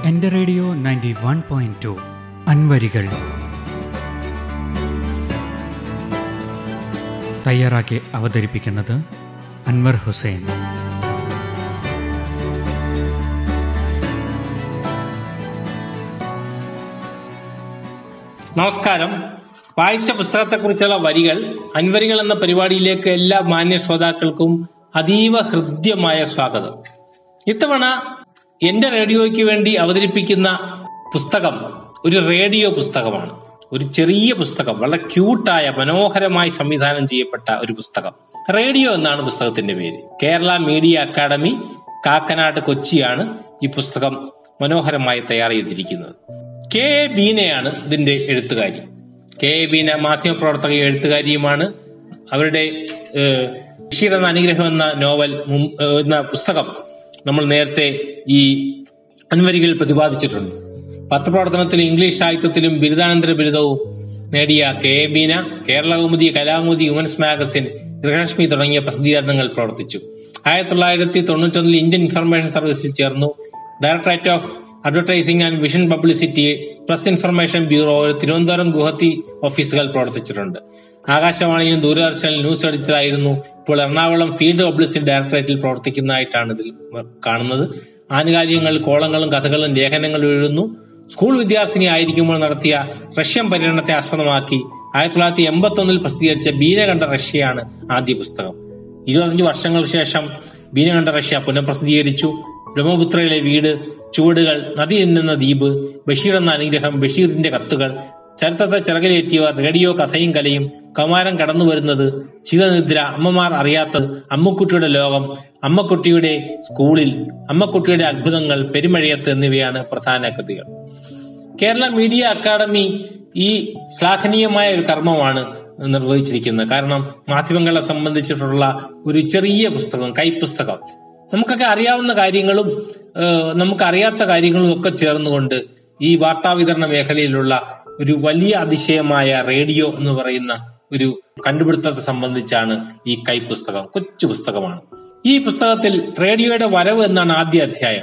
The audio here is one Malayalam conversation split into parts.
എൻ്റെ radio ninety one point two അൻവരികൾ തയ്യാറാക്കി അവതരിപ്പിക്കുന്നത് അൻവർ ഹുസൈൻ നമസ്കാരം വായിച്ച പുസ്തകത്തെക്കുറിച്ചുള്ള വരികൾ അൻവരികൾ എന്ന പരിപാടിയിലേക്ക് എല്ലാ മാന്യ ശ്രോതാക്കൾക്കും അതീവ ഹൃദ്യമായ സ്വാഗതം ഇത്തവണ എന്റെ റേഡിയോയ്ക്ക് വേണ്ടി അവതരിപ്പിക്കുന്ന പുസ്തകം ഒരു റേഡിയോ പുസ്തകമാണ് ഒരു ചെറിയ പുസ്തകം വളരെ ക്യൂട്ടായ മനോഹരമായി സംവിധാനം ചെയ്യപ്പെട്ട ഒരു പുസ്തകം റേഡിയോ എന്നാണ് പുസ്തകത്തിന്റെ പേര് കേരള മീഡിയ അക്കാദമി കാക്കനാട് കൊച്ചിയാണ് ഈ പുസ്തകം മനോഹരമായി തയ്യാർ ചെയ്തിരിക്കുന്നത് കെ എ ബീനയാണ് ഇതിന്റെ എഴുത്തുകാരി കെ എ ബീന മാധ്യമപ്രവർത്തക എഴുത്തുകാരിയുമാണ് അവരുടെ ഏഹ്, ബഷീർ എന്ന അനുഗ്രഹം എന്ന നോവൽ മും- ഏഹ്, എന്ന പുസ്തകം നമ്മൾ നേരത്തെ ഈ അൻവരികൾ പ്രതിപാദിച്ചിട്ടുണ്ട് പത്രപ്രവർത്തനത്തിലും ഇംഗ്ലീഷ് സാഹിത്യത്തിലും ബിരുദാനന്തര ബിരുദവും നേടിയ K A Beena Kerala Kaumudi Kalakaumudi women's magazine Grihalakshmi തുടങ്ങിയ പ്രസിദ്ധീകരണങ്ങൾ പ്രവർത്തിച്ചു ആയിരത്തി തൊള്ളായിരത്തി തൊണ്ണൂറ്റൊന്നിൽ ഇന്ത്യൻ ഇൻഫർമേഷൻ സർവീസിൽ ചേർന്നു directorate of advertising and vision publicity press information bureau Thiruvananthapuram Guwahati ഓഫീസുകൾ പ്രവർത്തിച്ചിട്ടുണ്ട് ആകാശവാണിയിലും ദൂരദർശനിലും ന്യൂസ് എഡിറ്ററായിരുന്നു ഇപ്പോൾ എറണാകുളം ഫീൽഡ് പബ്ലിസിറ്റി ഡയറക്ടറേറ്റിൽ പ്രവർത്തിക്കുന്നതായിട്ടാണ് ഇതിൽ കാണുന്നത് ആനുകാലികങ്ങൾ കോളങ്ങളും കഥകളും ലേഖനങ്ങളും എഴുതുന്നു സ്കൂൾ വിദ്യാർത്ഥിനി ആയിരിക്കുമ്പോൾ നടത്തിയ റഷ്യൻ പര്യടനത്തെ ആസ്പദമാക്കി ആയിരത്തി തൊള്ളായിരത്തി എൺപത്തി ഒന്നിൽ പ്രസിദ്ധീകരിച്ച ബീന കണ്ട റഷ്യയാണ് ആദ്യ പുസ്തകം ഇരുപത്തഞ്ച് വർഷങ്ങൾക്ക് ശേഷം ബീന കണ്ട റഷ്യ പുനഃപ്രസിദ്ധീകരിച്ചു ബ്രഹ്മപുത്രയിലെ വീട് ചുവടുകൾ നദി എന്നുന്ന ദ്വീപ് ബഷീർ എന്ന അനുഗ്രഹം ബഷീറിന്റെ കത്തുകൾ ചരിത്രത്തെ ചിറകിലേറ്റിയവർ റേഡിയോ കഥയും കലയും കമാരം കടന്നു വരുന്നത് ശീതനിദ്ര അമ്മമാർ അറിയാത്തത് അമ്മക്കുട്ടിയുടെ ലോകം അമ്മക്കുട്ടിയുടെ സ്കൂളിൽ അമ്മക്കുട്ടിയുടെ അത്ഭുതങ്ങൾ പെരുമഴയത്ത് എന്നിവയാണ് പ്രധാന കൃതികൾ കേരള മീഡിയ അക്കാദമി ഈ ശ്ലാഘനീയമായ ഒരു കർമ്മമാണ് നിർവഹിച്ചിരിക്കുന്നത് കാരണം മാധ്യമങ്ങളെ സംബന്ധിച്ചിട്ടുള്ള ഒരു ചെറിയ പുസ്തകം കൈപ്പുസ്തകം നമുക്കൊക്കെ അറിയാവുന്ന കാര്യങ്ങളും ഏഹ്, നമുക്ക് അറിയാത്ത കാര്യങ്ങളും ഒക്കെ ചേർന്നുകൊണ്ട് ഈ വാർത്താവിതരണ മേഖലയിലുള്ള ഒരു വലിയ അതിശയമായ റേഡിയോ എന്ന് പറയുന്ന ഒരു കണ്ടുപിടുത്തത്തെ സംബന്ധിച്ചാണ് ഈ കൈപ്പുസ്തകം കൊച്ചു പുസ്തകമാണ് ഈ പുസ്തകത്തിൽ റേഡിയോയുടെ വരവ് എന്നാണ് ആദ്യ അധ്യായം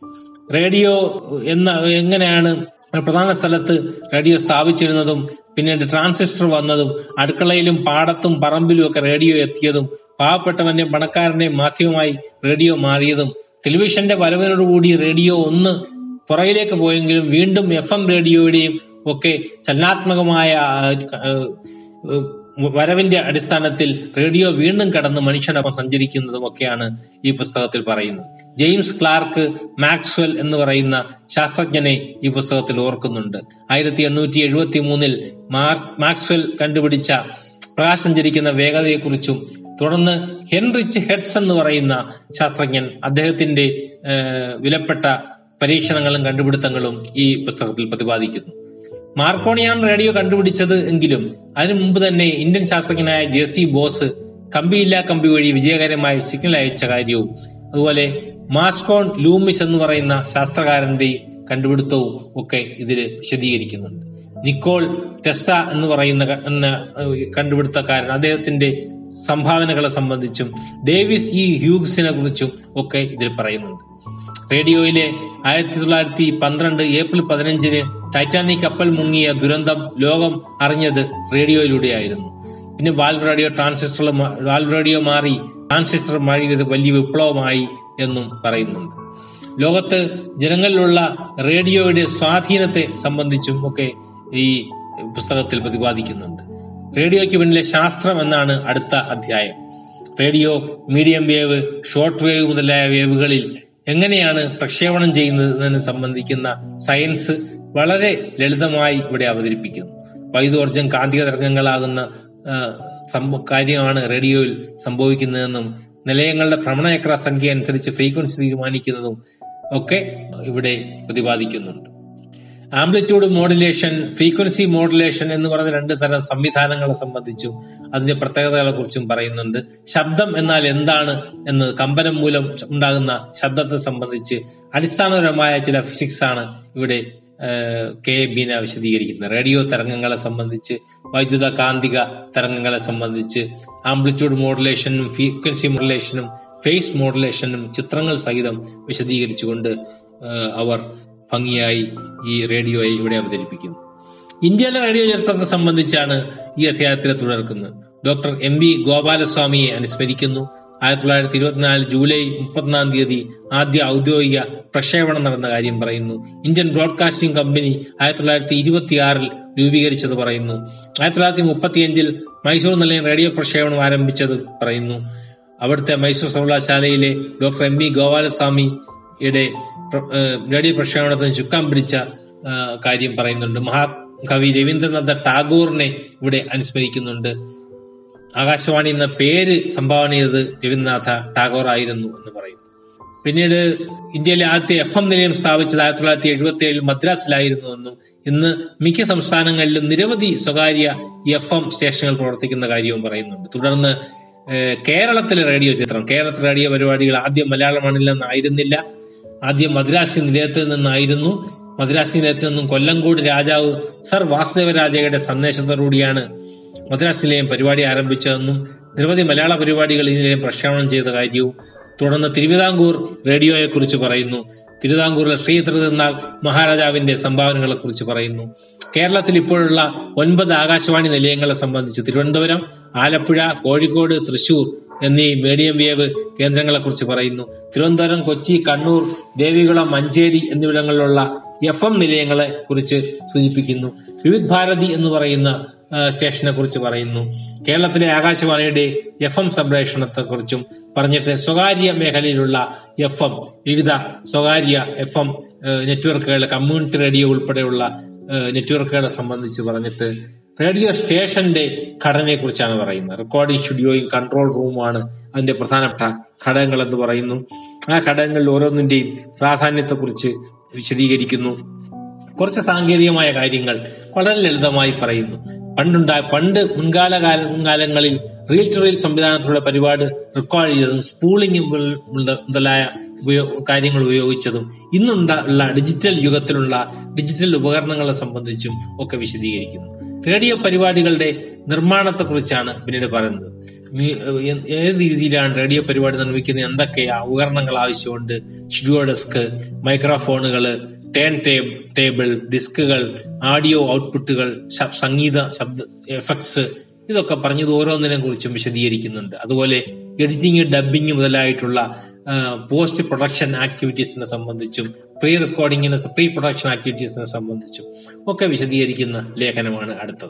റേഡിയോ എന്ന എങ്ങനെയാണ് പ്രധാന സ്ഥലത്ത് റേഡിയോ സ്ഥാപിച്ചിരുന്നതും പിന്നീട് ട്രാൻസിസ്റ്റർ വന്നതും അടുക്കളയിലും പാടത്തും പറമ്പിലും ഒക്കെ റേഡിയോ എത്തിയതും പാവപ്പെട്ടവന്റെയും പണക്കാരന്റെയും മാധ്യമമായി റേഡിയോ മാറിയതും ടെലിവിഷന്റെ വരവിനോടുകൂടി റേഡിയോ ഒന്ന് പുറകിലേക്ക് പോയെങ്കിലും വീണ്ടും എഫ് എം റേഡിയോയുടെയും ഒക്കെ ചലനാത്മകമായ ആ, ഏഹ്, ഏഹ്, വരവിന്റെ അടിസ്ഥാനത്തിൽ റേഡിയോ വീണ്ടും കടന്ന് മനുഷ്യനൊപ്പം സഞ്ചരിക്കുന്നതും ഒക്കെയാണ് ഈ പുസ്തകത്തിൽ പറയുന്നത് ജെയിംസ് ക്ലാർക്ക് മാക്സ്വെൽ എന്ന് പറയുന്ന ശാസ്ത്രജ്ഞനെ ഈ പുസ്തകത്തിൽ ഓർക്കുന്നുണ്ട് ആയിരത്തി എണ്ണൂറ്റി എഴുപത്തി മൂന്നിൽ മാക്സ്വെൽ കണ്ടുപിടിച്ച പ്രകാശം സഞ്ചരിക്കുന്ന വേഗതയെക്കുറിച്ചും തുടർന്ന് ഹെൻറിച്ച് ഹെഡ്സ് എന്ന് പറയുന്ന ശാസ്ത്രജ്ഞൻ അദ്ദേഹത്തിന്റെ ഏഹ്, വിലപ്പെട്ട പരീക്ഷണങ്ങളും കണ്ടുപിടുത്തങ്ങളും ഈ പുസ്തകത്തിൽ പ്രതിപാദിക്കുന്നു മാർക്കോണിയാണ് റേഡിയോ കണ്ടുപിടിച്ചത് എങ്കിലും അതിനു മുമ്പ് തന്നെ ഇന്ത്യൻ ശാസ്ത്രജ്ഞനായ ജെ സി ബോസ് കമ്പിയില്ലാ കമ്പി വഴി വിജയകരമായി സിഗ്നൽ അയച്ച കാര്യവും അതുപോലെ മാസ്കോൺ ലൂമിസ് എന്ന് പറയുന്ന ശാസ്ത്രകാരന്റെ കണ്ടുപിടുത്തവും ഒക്കെ ഇതിൽ വിശദീകരിക്കുന്നുണ്ട് നിക്കോൾ ടെസ്ല എന്ന് പറയുന്ന ക- എന്ന ഏഹ്, കണ്ടുപിടുത്തക്കാരൻ അദ്ദേഹത്തിന്റെ സംഭാവനകളെ സംബന്ധിച്ചും ഡേവിസ് ഇ ഹ്യൂഗ്സിനെ കുറിച്ചും ഒക്കെ ഇതിൽ പറയുന്നുണ്ട് റേഡിയോയിലെ ആയിരത്തി തൊള്ളായിരത്തി പന്ത്രണ്ട് ഏപ്രിൽ പതിനഞ്ചിന് ടൈറ്റാനിക് കപ്പൽ മുങ്ങിയ ദുരന്തം ലോകം അറിഞ്ഞത് റേഡിയോയിലൂടെയായിരുന്നു പിന്നെ valve radio transistor valve radio മാറി ട്രാൻസിസ്റ്റർ മാറിയത് വലിയ വിപ്ലവമായി എന്നും പറയുന്നുണ്ട് ലോകത്ത് ജനങ്ങളിലുള്ള റേഡിയോയുടെ സ്വാധീനത്തെ സംബന്ധിച്ചും ഒക്കെ ഈ പുസ്തകത്തിൽ പ്രതിപാദിക്കുന്നുണ്ട് റേഡിയോയ്ക്ക് പിന്നിലെ ശാസ്ത്രം എന്നാണ് അടുത്ത അധ്യായം radio medium wave short wave മുതലായ വേവുകളിൽ എങ്ങനെയാണ് പ്രക്ഷേപണം ചെയ്യുന്നതിനെ സംബന്ധിക്കുന്ന സയൻസ് വളരെ ലളിതമായി ഇവിടെ അവതരിപ്പിക്കുന്നു വൈദ്യോർജം കാന്തിക തരംഗങ്ങളാകുന്ന ആ, സംഭ- കാര്യമാണ് റേഡിയോയിൽ സംഭവിക്കുന്നതെന്നും നിലയങ്ങളുടെ ഭ്രമണചക്ര സംഖ്യ അനുസരിച്ച് ഫ്രീക്വൻസി തീരുമാനിക്കുന്നതും ഒക്കെ ഇവിടെ പ്രതിപാദിക്കുന്നുണ്ട് ആംപ്ലിറ്റ്യൂഡ് മോഡുലേഷൻ ഫ്രീക്വൻസി മോഡുലേഷൻ എന്ന് പറയുന്ന രണ്ട് തരം സംവിധാനങ്ങളെ സംബന്ധിച്ചും അതിന്റെ പ്രത്യേകതകളെ കുറിച്ചും പറയുന്നുണ്ട് ശബ്ദം എന്നാൽ എന്താണ് എന്ന് കമ്പനം മൂലം ഉണ്ടാകുന്ന ശബ്ദത്തെ സംബന്ധിച്ച് അടിസ്ഥാനപരമായ ചില ഫിസിക്സ് ആണ് ഇവിടെ ഏഹ്, കെ ബീന വിശദീകരിക്കുന്നത് റേഡിയോ തരംഗങ്ങളെ സംബന്ധിച്ച് വൈദ്യുത കാന്തിക തരംഗങ്ങളെ സംബന്ധിച്ച് ആംപ്ലിറ്റ്യൂഡ് മോഡുലേഷനും ഫ്രീക്വൻസി മോഡുലേഷനും ഫേസ് മോഡുലേഷനും ചിത്രങ്ങൾ സഹിതം വിശദീകരിച്ചുകൊണ്ട് ഏഹ്, അവർ ഭംഗിയായി ഈ റേഡിയോയെ ഇവിടെ അവതരിപ്പിക്കുന്നു ഇന്ത്യയിലെ റേഡിയോ ചരിത്രത്തെ സംബന്ധിച്ചാണ് ഈ അധ്യായത്തിൽ തുടർക്കുന്നത് ഡോക്ടർ എം വി ഗോപാലസ്വാമിയെ അനുസ്മരിക്കുന്നു ആയിരത്തി തൊള്ളായിരത്തി ഇരുപത്തിനാല് ജൂലൈ മുപ്പത്തിനാം തീയതി ആദ്യ ഔദ്യോഗിക പ്രക്ഷേപണം നടന്ന കാര്യം പറയുന്നു ഇന്ത്യൻ ബ്രോഡ്കാസ്റ്റിംഗ് കമ്പനി ആയിരത്തി തൊള്ളായിരത്തി ഇരുപത്തിയാറിൽ രൂപീകരിച്ചത് പറയുന്നു ആയിരത്തി തൊള്ളായിരത്തി മുപ്പത്തിയഞ്ചിൽ മൈസൂർ നിലയം റേഡിയോ പ്രക്ഷേപണം ആരംഭിച്ചത് പറയുന്നു അവിടുത്തെ മൈസൂർ സർവകലാശാലയിലെ ഡോക്ടർ എം വി ഗോപാലസ്വാമിയുടെ പ്ര- ഏഹ് റേഡിയോ പ്രക്ഷേപണത്തിന് ചുക്കാൻ പിടിച്ച ആ, കാര്യം പറയുന്നുണ്ട് മഹാകവി രവീന്ദ്രനാഥ ടാഗോറിനെ ഇവിടെ അനുസ്മരിക്കുന്നുണ്ട് ആകാശവാണി എന്ന പേര് സംഭാവന ചെയ്തത് രവീന്ദ്രനാഥ ടാഗോർ ആയിരുന്നു എന്ന് പറയുന്നു പിന്നീട് ഇന്ത്യയിലെ ആദ്യത്തെ എഫ് എം നിലയം സ്ഥാപിച്ചത് ആയിരത്തി തൊള്ളായിരത്തി എഴുപത്തി ഏഴിൽ മദ്രാസിലായിരുന്നുവെന്നും ഇന്ന് മിക്ക സംസ്ഥാനങ്ങളിലും നിരവധി സ്വകാര്യ എഫ് എം സ്റ്റേഷനുകൾ പ്രവർത്തിക്കുന്ന കാര്യവും പറയുന്നുണ്ട് തുടർന്ന് ഏഹ്, കേരളത്തിലെ റേഡിയോ ചിത്രം കേരളത്തിലെ റേഡിയോ പരിപാടികൾ ആദ്യം മലയാള മണ്ണിൽ നിന്നായിരുന്നില്ല ആദ്യം മദ്രാസി നിലയത്തിൽ നിന്നായിരുന്നു മദ്രാസി നിലയത്തിൽ നിന്നും കൊല്ലങ്കോട് രാജാവ് സർ വാസുദേവരാജയുടെ സന്ദേശത്തോടുകൂടിയാണ് മദ്രാസ് നിലയം പരിപാടി ആരംഭിച്ചതെന്നും നിരവധി മലയാള പരിപാടികൾ ഈ നിലയം പ്രക്ഷേപണം ചെയ്ത കാര്യവും തുടർന്ന് തിരുവിതാംകൂർ റേഡിയോയെ കുറിച്ച് പറയുന്നു തിരുവിതാംകൂറിലെ ശ്രീ തിരുനാൾ മഹാരാജാവിന്റെ സംഭാവനകളെ കുറിച്ച് പറയുന്നു കേരളത്തിൽ ഇപ്പോഴുള്ള ഒൻപത് ആകാശവാണി നിലയങ്ങളെ സംബന്ധിച്ച് തിരുവനന്തപുരം ആലപ്പുഴ കോഴിക്കോട് തൃശൂർ എന്നീ മീഡിയം വേവ് കേന്ദ്രങ്ങളെ കുറിച്ച് പറയുന്നു തിരുവനന്തപുരം കൊച്ചി കണ്ണൂർ ദേവികുളം മഞ്ചേരി എന്നിവിടങ്ങളിലുള്ള എഫ് എം നിലയങ്ങളെ കുറിച്ച് സൂചിപ്പിക്കുന്നു വിവിധ് ഭാരതി എന്ന് പറയുന്ന ആ, സ്റ്റേഷനെ കുറിച്ച് പറയുന്നു കേരളത്തിലെ ആകാശവാണിയുടെ എഫ് എം സംപ്രേഷണത്തെ കുറിച്ചും പറഞ്ഞിട്ട് സ്വകാര്യ മേഖലയിലുള്ള എഫ് എം വിവിധ സ്വകാര്യ എഫ് എം നെറ്റ്വർക്കുകൾ കമ്മ്യൂണിറ്റി റേഡിയോ ഉൾപ്പെടെയുള്ള ഏഹ്, നെറ്റ്വർക്കുകളെ സംബന്ധിച്ച് പറഞ്ഞിട്ട് റേഡിയോ സ്റ്റേഷന്റെ ഘടനയെ കുറിച്ചാണ് പറയുന്നത് റെക്കോർഡിംഗ് സ്റ്റുഡിയോയും കൺട്രോൾ റൂമുമാണ് അതിന്റെ പ്രധാനപ്പെട്ട ഘടകങ്ങൾ എന്ന് പറയുന്നു ആ ഘടകങ്ങളിൽ ഓരോന്നിന്റെയും പ്രാധാന്യത്തെക്കുറിച്ച് വിശദീകരിക്കുന്നു കുറച്ച് സാങ്കേതികമായ കാര്യങ്ങൾ വളരെ ലളിതമായി പറയുന്നു പണ്ടുണ്ടായ പണ്ട് മുൻകാല കാല- കാലങ്ങളിൽ റീൽ ടു റീൽ സംവിധാനത്തിലുള്ള പരിപാടി റെക്കോർഡ് ചെയ്തതും സ്പൂളിംഗ് മുതലായ ഉപയോ- കാര്യങ്ങൾ ഉപയോഗിച്ചതും ഇന്നുണ്ട ഉള്ള ഡിജിറ്റൽ യുഗത്തിലുള്ള ഡിജിറ്റൽ ഉപകരണങ്ങളെ സംബന്ധിച്ചും ഒക്കെ വിശദീകരിക്കുന്നു റേഡിയോ പരിപാടികളുടെ നിർമ്മാണത്തെക്കുറിച്ചാണ് പിന്നീട് പറയുന്നത് മി- ഏ- ഏത് രീതിയിലാണ് റേഡിയോ പരിപാടി നിർമ്മിക്കുന്നത് എന്തൊക്കെയാ ഉപകരണങ്ങൾ ആവശ്യമുണ്ട് സ്റ്റുഡിയോ ഡെസ്ക് മൈക്രോഫോണുകൾ ടേൺ ടേബ് ടേബിൾ ഡിസ്കുകൾ ആഡിയോ ഔട്ട്പുട്ടുകൾ ശബ്- സംഗീത ശബ്ദ എഫക്ട്സ് ഇതൊക്കെ പറഞ്ഞത് ഓരോന്നിനെ കുറിച്ചും വിശദീകരിക്കുന്നുണ്ട് അതുപോലെ എഡിറ്റിംഗ് ഡബിംഗ് മുതലായിട്ടുള്ള പോസ്റ്റ് പ്രൊഡക്ഷൻ ആക്ടിവിറ്റീസിനെ സംബന്ധിച്ചും പ്രീ റെക്കോർഡിങ്ങിനെ പ്രീ പ്രൊഡക്ഷൻ ആക്ടിവിറ്റീസിനെ സംബന്ധിച്ചും ഒക്കെ വിശദീകരിക്കുന്ന ലേഖനമാണ് അടുത്തത്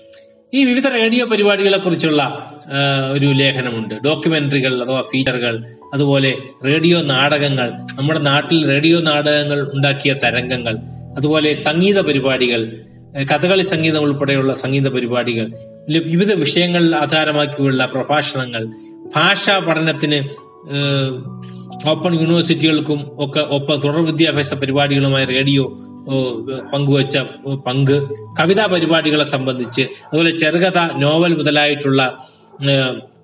ഈ വിവിധ റേഡിയോ പരിപാടികളെ കുറിച്ചുള്ള ആ, ഒരു ലേഖനമുണ്ട് ഡോക്യുമെന്ററികൾ അഥവാ ഫീച്ചറുകൾ അതുപോലെ റേഡിയോ നാടകങ്ങൾ നമ്മുടെ നാട്ടിൽ റേഡിയോ നാടകങ്ങൾ ഉണ്ടാക്കിയ തരംഗങ്ങൾ അതുപോലെ സംഗീത പരിപാടികൾ ഏ, കഥകളി സംഗീതം ഉൾപ്പെടെയുള്ള സംഗീത പരിപാടികൾ ല- വിവിധ വിഷയങ്ങൾ ആധാരമാക്കിയുള്ള പ്രഭാഷണങ്ങൾ ഭാഷാ പഠനത്തിന് ഏ, ഓപ്പൺ യൂണിവേഴ്സിറ്റികൾക്കും ഒക്കെ ഒപ്പം തുടർ വിദ്യാഭ്യാസ പരിപാടികളുമായി റേഡിയോ ഓ, പങ്കുവച്ച ഓ, പങ്ക് കവിതാ പരിപാടികളെ സംബന്ധിച്ച് അതുപോലെ ചെറുകഥ നോവൽ മുതലായിട്ടുള്ള ഏ,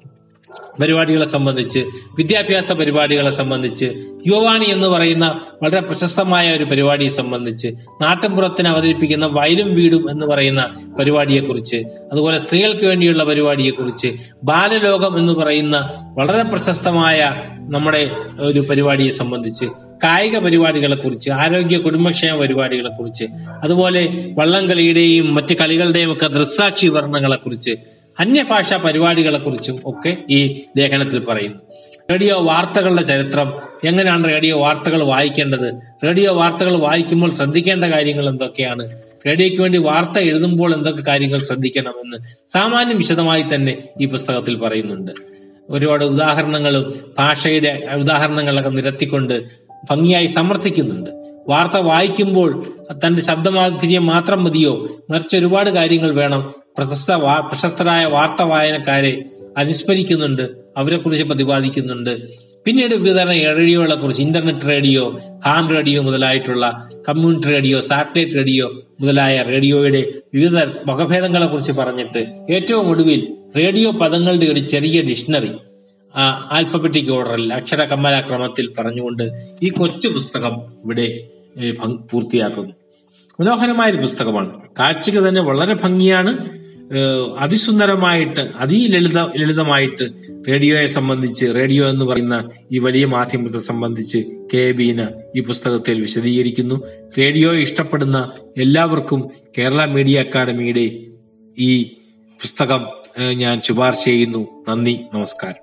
പരിപാടികളെ സംബന്ധിച്ച് വിദ്യാഭ്യാസ പരിപാടികളെ സംബന്ധിച്ച് യുവാണി എന്ന് പറയുന്ന വളരെ പ്രശസ്തമായ ഒരു പരിപാടിയെ സംബന്ധിച്ച് നാട്ടിൻപുറത്തിന് അവതരിപ്പിക്കുന്ന വയലും വീടും എന്ന് പറയുന്ന പരിപാടിയെക്കുറിച്ച് അതുപോലെ സ്ത്രീകൾക്ക് വേണ്ടിയുള്ള പരിപാടിയെക്കുറിച്ച് ബാലലോകം എന്ന് പറയുന്ന വളരെ പ്രശസ്തമായ നമ്മുടെ ഒരു പരിപാടിയെ സംബന്ധിച്ച് കായിക പരിപാടികളെ കുറിച്ച് ആരോഗ്യ കുടുംബക്ഷേമ പരിപാടികളെ കുറിച്ച് അതുപോലെ വള്ളംകളിയുടെയും മറ്റ് കളികളുടെയും ഒക്കെ ദൃസാക്ഷി വിവരണങ്ങളെ കുറിച്ച് അന്യഭാഷാ പരിപാടികളെ കുറിച്ചും ഒക്കെ ഈ ലേഖനത്തിൽ പറയുന്നു റേഡിയോ വാർത്തകളുടെ ചരിത്രം എങ്ങനെയാണ് റേഡിയോ വാർത്തകൾ വായിക്കേണ്ടത് റേഡിയോ വാർത്തകൾ വായിക്കുമ്പോൾ ശ്രദ്ധിക്കേണ്ട കാര്യങ്ങൾ എന്തൊക്കെയാണ് റേഡിയോയ്ക്ക് വേണ്ടി വാർത്ത എഴുതുമ്പോൾ എന്തൊക്കെ കാര്യങ്ങൾ ശ്രദ്ധിക്കണമെന്ന് സാമാന്യം വിശദമായി തന്നെ ഈ പുസ്തകത്തിൽ പറയുന്നുണ്ട് ഒരുപാട് ഉദാഹരണങ്ങളും ഭാഷയുടെ ഉദാഹരണങ്ങളൊക്കെ നിരത്തിക്കൊണ്ട് ഭംഗിയായി സമർത്ഥിക്കുന്നുണ്ട് വാർത്ത വായിക്കുമ്പോൾ തന്റെ ശബ്ദമാധുര്യം മാത്രം മതിയോ മറിച്ച് ഒരുപാട് കാര്യങ്ങൾ വേണം പ്രശസ്ത വാ- പ്രശസ്തരായ വാർത്ത വായനക്കാരെ അനുസ്മരിക്കുന്നുണ്ട് അവരെ കുറിച്ച് പ്രതിപാദിക്കുന്നുണ്ട് പിന്നീട് വിവിധ റേഡിയോകളെ കുറിച്ച് ഇന്റർനെറ്റ് റേഡിയോ ഹാം റേഡിയോ മുതലായിട്ടുള്ള കമ്മ്യൂണിറ്റി റേഡിയോ സാറ്റലൈറ്റ് റേഡിയോ മുതലായ റേഡിയോയുടെ വിവിധ വകഭേദങ്ങളെ കുറിച്ച് പറഞ്ഞിട്ട് ഏറ്റവും ഒടുവിൽ റേഡിയോ പദങ്ങളുടെ ഒരു ചെറിയ ഡിക്ഷണറി ആ ആൽഫബറ്റിക് ഓർഡറിൽ അക്ഷര കമ്മലാക്രമത്തിൽ പറഞ്ഞുകൊണ്ട് ഈ കൊച്ചു പുസ്തകം ഇവിടെ ഏ, ഭംഗ് പൂർത്തിയാക്കുന്നു മനോഹരമായ ഒരു പുസ്തകമാണ് കാഴ്ചക്ക് തന്നെ വളരെ ഭംഗിയാണ് ഏഹ്, അതിസുന്ദരമായിട്ട് അതിലളിത ലളിതമായിട്ട് റേഡിയോയെ സംബന്ധിച്ച് റേഡിയോ എന്ന് പറയുന്ന ഈ വലിയ മാധ്യമത്തെ സംബന്ധിച്ച് കെ ബീന ഈ പുസ്തകത്തിൽ വിശദീകരിക്കുന്നു റേഡിയോ ഇഷ്ടപ്പെടുന്ന എല്ലാവർക്കും കേരള മീഡിയ അക്കാദമിയുടെ ഈ പുസ്തകം ഏഹ്, ഞാൻ ശുപാർശ ചെയ്യുന്നു നന്ദി നമസ്കാരം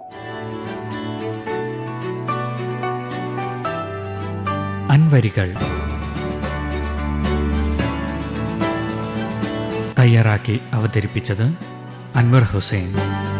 അൻവരികൾ തയ്യാറാക്കി അവതരിപ്പിച്ചത് അൻവർ ഹുസൈൻ